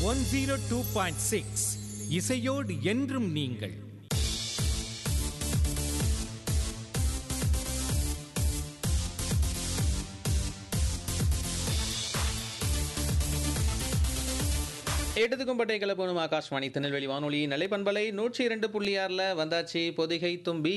One zero two point six இசையோடு என்றும் நீங்கள் எட்டுத்துக்கும் பட்டை கிளப்பணும் ஆகாஷ்வாணி திருநெல்வேலி வானொலி நிலைப்பண்பலை நூற்றி இரண்டு புள்ளி ஆறில் வந்தாச்சு பொதிகை தும்பி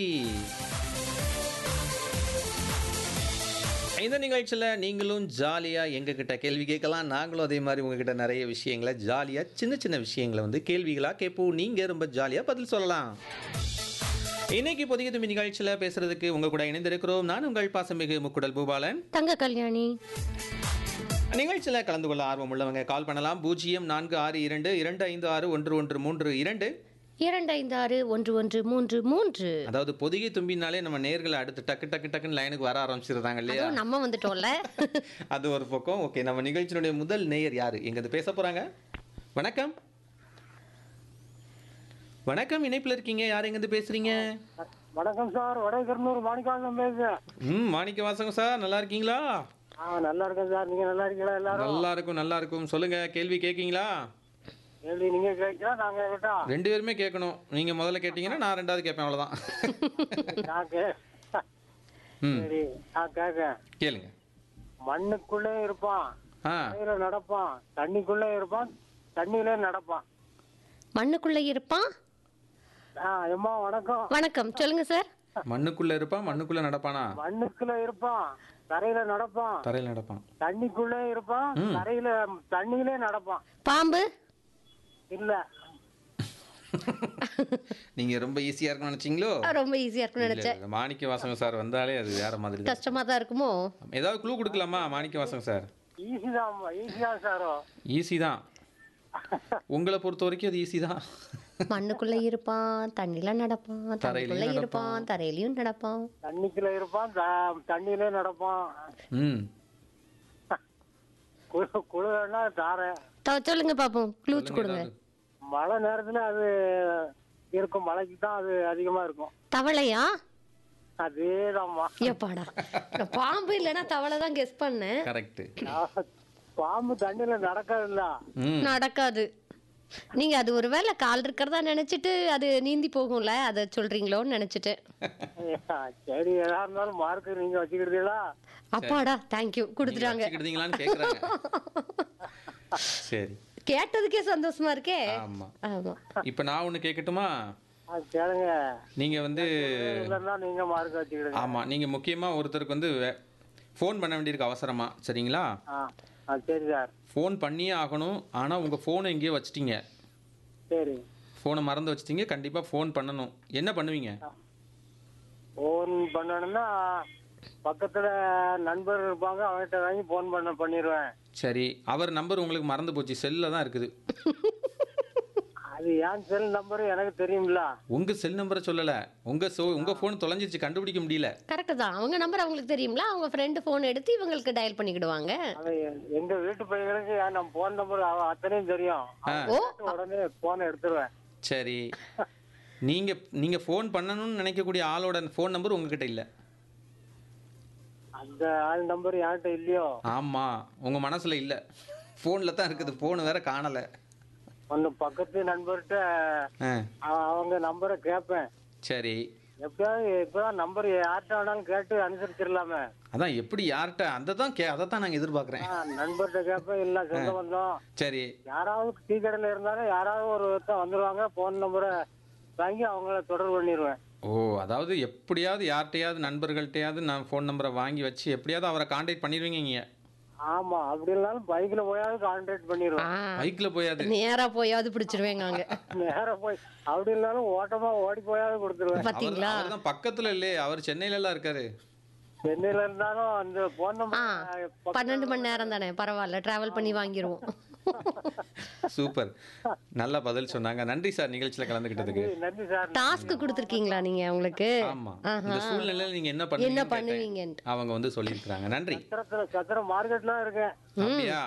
இந்த நிகழ்ச்சியில் நீங்களும் ஜாலியாக எங்ககிட்ட கேள்வி கேட்கலாம் நாங்களும் அதே மாதிரி உங்ககிட்ட நிறைய விஷயங்களை ஜாலியாக சின்ன சின்ன விஷயங்களை வந்து கேள்விகளாக கேட்போம் நீங்கள் ரொம்ப ஜாலியாக பதில் சொல்லலாம் இன்னைக்கு பொதிகை தும்பி நிகழ்ச்சியில் பேசுறதுக்கு உங்க கூட இணைந்திருக்கிறோம் நான் உங்கள் பாசமிகு முக்குடல் பூபாலன் தங்க கல்யாணி நிகழ்ச்சியில் கலந்து கொள்ள ஆர்வம் உள்ளவங்க கால் பண்ணலாம் பூஜ்ஜியம் நான்கு ஆறு இரண்டு இரண்டு ஐந்து ஆறு ஒன்று ஒன்று மூன்று இரண்டு இரண்டு ஐந்து ஆறு ஒன்று ஒன்று மூன்று மூன்று அதாவது பொதிகை தும்பினாலே நம்ம நேர்களை அடுத்து டக்கு டக்கு டக்குன்னு லைனுக்கு வர ஆரம்பிச்சிருந்தாங்க இல்லையா அதுவும் நம்ம வந்துட்டோம்ல அது ஒரு பக்கம் ஓகே நம்ம நிகழ்ச்சியினுடைய முதல் நேயர் யாரு எங்க பேச போறாங்க வணக்கம் வணக்கம் இணைப்பில் இருக்கீங்க யார் எங்கேருந்து பேசுறீங்க வணக்கம் சார் வடகர்னூர் மாணிக்காசம் பேசுறேன் ம் மாணிக்க வாசகம் சார் நல்லா இருக்கீங்களா ஆ நல்லா இருக்கேன் சார் நீங்க நல்லா இருக்கீங்களா எல்லாரும் நல்லா இருக்கும் நல்லா இருக்கும் சொல்லுங்க கேள்வி கேட்கீங்களா கேள்வி நீங்க கேட்கா நாங்க கேட்டா ரெண்டு பேருமே கேட்கணும் நீங்க முதல்ல கேட்டீங்கன்னா நான் ரெண்டாவது கேட்பேன் அவ்வளவுதான் நான் கே ம் சரி நான் கேட்கேன் கேளுங்க மண்ணுக்குள்ளே இருப்பான் ஆ தண்ணியில நடப்பான் தண்ணிக்குள்ளே இருப்பான் தண்ணியிலே நடப்பான் மண்ணுக்குள்ள இருப்பான் ஆ எம்மா வணக்கம் வணக்கம் சொல்லுங்க சார் மண்ணுக்குள்ள இருப்பான் மண்ணுக்குள்ள நடப்பானா மண்ணுக்குள்ள இருப்பான் தரையில நடப்பான் தரையில் நடப்பான் தண்ணிக்குள்ளே இருப்பான் ம். தரையில தண்ணியிலே நடப்பான் பாம்பு இல்ல நீங்க ரொம்ப ஈஸியா இருக்கும்னு நினைச்சீங்களோ ஆ, ரொம்ப ஈஸியா இருக்கும்னு இல்ல, நினைச்சேன் இல்ல, மாணிக்க வாசகம் சார் வந்தாலே அது வேற மாதிரி தான் கஷ்டமா தான் இருக்குமோ ஏதாவது க்ளூ கொடுக்கலாமா மாணிக்க வாசகம் சார் ஈஸி தான் ஈஸி தான் சாரோ ஈஸி தான் உங்களை பொறுத்த வரைக்கும் அது ஈஸி தான் மண்ணுக்குள்ள இருப்பான் தண்ணில நடப்பான் தண்ணிக்குள்ள நடப்பான். இருப்பான் தரையிலயும் நடப்பான் தண்ணிக்குள்ள இருப்பான் த- தண்ணியிலே நடப்பான் ம் குழு குழுன்னா தாரை த- சொல்லுங்க பாப்போம் க்ளூஸ் சொல்லுங்க கொடுங்க ஏதாவது. மழை நேரத்துல அது இருக்கும் மழைக்கு தான் அது அதிகமா இருக்கும் தவளையா அதேதாம்மா ஏப்பாடா நான் பாம்பு இல்லைன்னா தவளை தான் கெஸ் பண்ணேன் கரெக்ட் பாம்பு தண்ணியில நடக்காதுல்ல ம் நடக்காது நீங்க அது ஒருவேளை கால் இருக்கிறதா நினைச்சிட்டு அது நீந்தி போகும்ல அதை சொல்றீங்களோன்னு நினைச்சிட்டேன் சரி எதா இருந்தாலும் மார்க் நீங்க வச்சுக்கிட்டீங்களா அப்பாடா தேங்க்யூ நீங்க கொடுத்துட்டாங்க வச்சுக்கிட்டீங்களான்னு கேக்குறாங்க சரி கேட்டதுக்கே சந்தோஷமா இருக்கே ஆமா ஆமா இப்போ நான் ஒன்று கேட்கட்டுமா ஆ, கேளுங்க நீங்க வந்து இல்லைன்னா நீங்க மார்க் வச்சுக்கிடுங்க ஆமா நீங்க முக்கியமா ஒருத்தருக்கு வந்து ஃபோன் பண்ண வேண்டியிருக்கு அவசரமா சரிங்களா ஆ ஆ சரி சார் ஃபோன் பண்ணியே ஆகணும் ஆனால் உங்கள் ஃபோனை எங்கேயோ வச்சிட்டீங்க சரி ஃபோனை மறந்து வச்சிட்டீங்க கண்டிப்பாக ஃபோன் பண்ணணும் என்ன பண்ணுவீங்க ஃபோன் பண்ணணும்னா பக்கத்துல நண்பர் இருப்பாங்க அவன்கிட்ட வாங்கி ஃபோன் பண்ண பண்ணிடுவேன் சரி அவர் நம்பர் உங்களுக்கு மறந்து போச்சு செல்லில் தான் இருக்குது அது ஏன் செல் நம்பர் எனக்கு தெரியும்ல உங்கள் செல் நம்பரை சொல்லலை உங்கள் சோ உங்கள் ஃபோன் தொலைஞ்சிருச்சு கண்டுபிடிக்க முடியல கரெக்ட் தான் அவங்க நம்பர் அவங்களுக்கு தெரியும்ல அவங்க ஃப்ரெண்டு ஃபோன் எடுத்து இவங்களுக்கு டயல் பண்ணிக்கிடுவாங்க அது எங்க வீட்டு பையனுக்கு என் நம்ம போன் நம்பர் அத்தனையும் தெரியும் அவன் ஓ கேட்ட உடனே போனை எடுத்துருவேன் சரி நீங்கள் நீங்கள் ஃபோன் பண்ணணும்னு நினைக்கக்கூடிய ஆளோட ஃபோன் நம்பர் உங்ககிட்ட இல்லை அந்த ஆள் நம்பர் யார்கிட்ட இல்லையோ ஆமாம் உங்கள் மனசில் இல்லை ஃபோனில் தான் இருக்குது ஃபோன் வேற காணலை ஒன்னு பக்கத்து நண்பர்கிட்ட ஆ அவ- அவங்க நம்பரை கேட்பேன் சரி எப்பயாவது இப்பதான் நம்பர் யார்கிட்ட வேணாலும் கேட்டு அனுசரிச்சிடலாமே அதான் எப்படி யார்கிட்ட அந்த தான் கே அதை தான் நாங்கள் எதிர்பார்க்குறேன் ஆ, நண்பர்கிட்ட கேட்பேன் இல்ல சொந்த பந்தம் சரி யாராவது டீ கடையில இருந்தாலும் யாராவது ஒரு ஒருத்தன் வந்துருவாங்க போன் நம்பரை வாங்கி அவங்கள தொடர்பு பண்ணிடுவேன் ஓ அதாவது எப்படியாவது யார்கிட்டயாவது நண்பர்கள்ட்டையாவது நான் ஃபோன் நம்பரை வாங்கி வச்சு எப்படியாவது அவரை காண்டாக்ட் பண்ணிடுவீங்க நீங்கள் ஆமா அப்படி இல்லைனாலும் பைக்ல போயாவது கான்டாக்ட் பண்ணிடுவேன் பைக்கில் போயாது நேரா போயாவது பிடிச்சிருவேங்க அங்க நேரா போய் அப்படி இல்லைனாலும் ஓட்டமா ஓடி போயாவது கொடுத்துருவேன் பாத்தீங்களா அவர் தான் பக்கத்தில் இல்லையே அவர் சென்னையில எல்லாம் இருக்காரு சென்னையில இருந்தாலும் அந்த போன் ஆ நம்பர் பன்னெண்டு மணி நேரம் தானே பரவாயில்ல டிராவல் பண்ணி வாங்கிருவோம் சூப்பர் நல்ல பதில் சொன்னாங்க நன்றி சார் நிகழ்ச்சியில் கலந்துக்கிட்டதுக்கு நன்றி சார் டாஸ்க் கொடுத்துருக்கீங்களா நீங்க அவங்களுக்கு ஆமா ஆஹா. இந்த சூழ்நிலையில நீங்க என்ன என்ன பண்ணுவீங்க பண்ணுவீங்கன்ட்டு அவங்க வந்து சொல்லியிருக்கிறாங்க நன்றி சத்திரத்துல சத்திரம் மார்க்கெட்லாம் இருக்கேன் அப்படியா